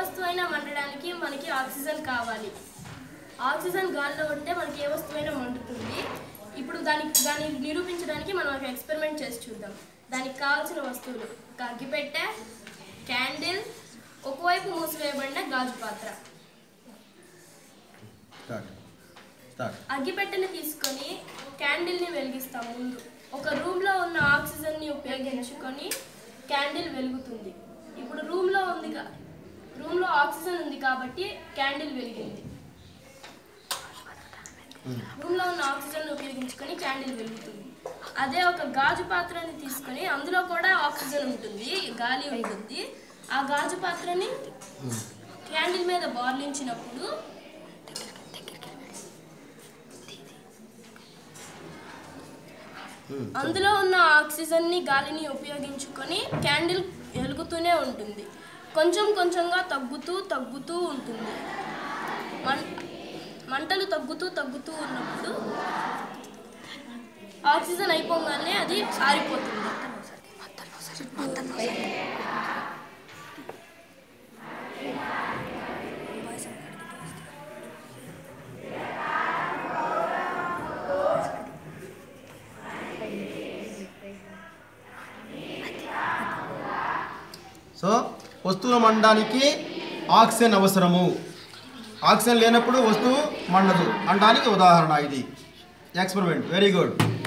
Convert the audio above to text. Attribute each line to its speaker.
Speaker 1: వస్తువైనా మండడానికి మనకి ఆక్సిజన్ కావాలి ఆక్సిజన్ గాల్లో ఉంటే మనకి ఏ వస్తువైనా మండుతుంది ఇప్పుడు దానికి దాన్ని నిరూపించడానికి మనం ఒక ఎక్స్పెరిమెంట్ చేసి చూద్దాం దానికి కావాల్సిన వస్తువులు ఒక అగ్గిపెట్టె క్యాండిల్ ఒకవైపు మూసివేయబడిన గాజు పాత్ర
Speaker 2: స్టార్ట్ స్టార్ట్
Speaker 1: అగ్గిపెట్టెని తీసుకొని క్యాండిల్ని వెలిగిస్తాం ముందు ఒక రూమ్లో ఉన్న ఆక్సిజన్ని ఉపయోగించుకొని క్యాండిల్ వెలుగుతుంది ఇప్పుడు రూమ్లో ఉంది కా- రూమ్లో ఆక్సిజన్ ఉంది కాబట్టి క్యాండిల్ వెలిగింది రూమ్లో ఉన్న ఆక్సిజన్ ఉపయోగించుకొని క్యాండిల్ వెలుగుతుంది అదే ఒక గాజు పాత్రని తీసుకొని అందులో కూడా ఆక్సిజన్ ఉంటుంది గాలి ఉంటుంది ఆ గాజు పాత్రని క్యాండిల్ మీద బార్లించినప్పుడు అందులో ఉన్న ఆక్సిజన్ని గాలిని ఉపయోగించుకొని క్యాండిల్ వెలుగుతూనే ఉంటుంది కొంచెం కొంచెంగా తగ్గుతూ తగ్గుతూ ఉంటుంది మం మంటలు తగ్గుతూ తగ్గుతూ ఉన్నప్పుడు ఆక్సిజన్ అయిపోగానే అది ఆరిపోతుంది
Speaker 2: సో వస్తువులు మండడానికి ఆక్సిజన్ అవసరము ఆక్సిజన్ లేనప్పుడు వస్తువు మండదు అనడానికి ఉదాహరణ ఇది ఎక్స్పెరిమెంట్ వెరీ గుడ్